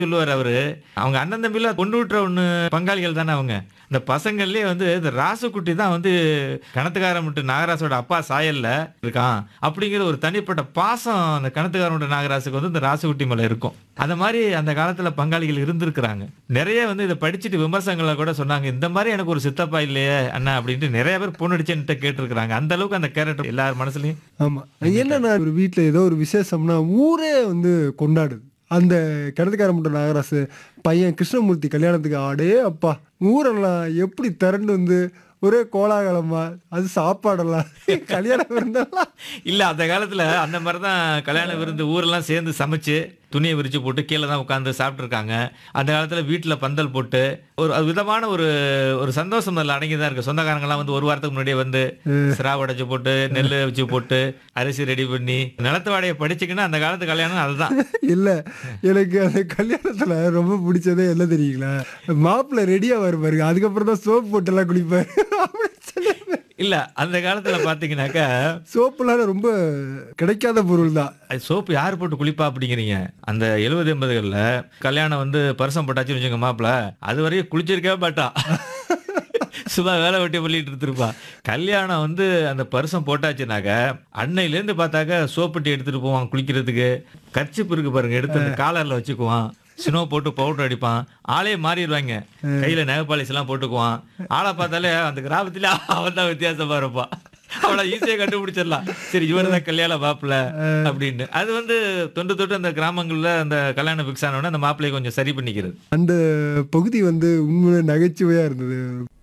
சொல்லுவார் அவரு அவங்க அண்ணன் தம்பில பொண்ணு விட்டுற ஒண்ணு பங்காளிகள் தானே அவங்க இந்த பசங்கள்லயே வந்து இந்த ராசுக்குட்டி தான் வந்து கணத்துக்காரன் விட்டு நாகராசோட அப்பா சாயல்ல இருக்கான் அப்படிங்கிற ஒரு தனிப்பட்ட பாசம் அந்த கணத்துக்காரன் விட்டு நாகராசுக்கு வந்து இந்த ராசுக்குட்டி மேல இருக்கும் அந்த மாதிரி அந்த காலத்துல பங்காளிகள் இருந்திருக்கிறாங்க நிறைய வந்து இதை படிச்சுட்டு விமர்சனங்களை கூட சொன்னாங்க இந்த மாதிரி எனக்கு ஒரு சித்தப்பா இல்லையே அண்ணா அப்படின்ட்டு நிறைய பேர் பொண்ணடிச்சுன்ட்டு கேட்டிருக்கிறாங்க அந்த அளவுக்கு அந்த கேரக்டர் எல்லார் மனசுலயும் ஆமா என்னன்னா ஒரு வீட்ல ஏதோ ஒரு விசேஷம்னா ஊரே வந்து கொண்டாடுது அந்த கிணத்துக்கார மட்டும் நாகராசு பையன் கிருஷ்ணமூர்த்தி கல்யாணத்துக்கு ஆடே அப்பா ஊரெல்லாம் எப்படி திரண்டு வந்து ஒரே கோலாகலமா அது சாப்பாடெல்லாம் கல்யாண விருந்தெல்லாம் இல்ல அந்த காலத்துல அந்த மாதிரி தான் கல்யாண விருந்து ஊரெல்லாம் சேர்ந்து சமைச்சு துணியை விரிச்சு போட்டு கீழே தான் உட்காந்து சாப்பிட்ருக்காங்க அந்த காலத்துல வீட்டுல பந்தல் போட்டு ஒரு அது விதமான ஒரு ஒரு சந்தோஷம் அதில் அடங்கி தான் இருக்கு சொந்தக்காரங்கெல்லாம் வந்து ஒரு வாரத்துக்கு முன்னாடியே வந்து சிரா உடைச்சு போட்டு நெல் வச்சு போட்டு அரிசி ரெடி பண்ணி நிலத்து வாடையை படிச்சுக்கின்னா அந்த காலத்து கல்யாணம் அதுதான் இல்ல எனக்கு அந்த கல்யாணத்துல ரொம்ப பிடிச்சதே என்ன தெரியுங்களா மாப்பிள்ளை ரெடியா வருவாரு அதுக்கப்புறம் தான் சோப் போட்டு எல்லாம் குளிப்பாரு அப்படின்னு சொல்லி இல்ல அந்த காலத்துல பாத்தீங்கன்னாக்கா சோப்புலாம் ரொம்ப கிடைக்காத பொருள் தான் அது சோப்பு யார் போட்டு குளிப்பா அப்படிங்கிறீங்க அந்த எழுபது எண்பதுகளில் கல்யாணம் வந்து பரிசம் போட்டாச்சுன்னு வச்சுங்க மாப்பிள்ள அது வரையும் குளிச்சிருக்கவே மாட்டா சும்மா வேலை வெட்டி பண்ணிட்டு இருந்திருப்பா கல்யாணம் வந்து அந்த பரிசம் போட்டாச்சுனாக்க அன்னையிலேருந்து பார்த்தாக்க சோப்பட்டி எடுத்துட்டு போவான் குளிக்கிறதுக்கு கர்ச்சிப்பு இருக்கு பாருங்க எடுத்து அந்த காலர்ல வச்சுக்குவான் ஸ்னோ போட்டு பவுடர் அடிப்பான் ஆளே மாறிடுவாங்க கையில நகைப்பாலிஸ் எல்லாம் போட்டுக்குவான் ஆளை பார்த்தாலே அந்த கிராமத்துல அவன் தான் வித்தியாசமா இருப்பான் அவளை ஈஸியா கண்டுபிடிச்சிடலாம் சரி இவன் தான் கல்யாண மாப்பிள்ள அப்படின்னு அது வந்து தொண்டு தொட்டு அந்த கிராமங்கள்ல அந்த கல்யாணம் ஃபிக்ஸ் ஆனோடனே அந்த மாப்பிள்ளையை கொஞ்சம் சரி பண்ணிக்கிறது அந்த பகுதி வந்து உண்மையிலே நகைச்சுவையா இருந்தது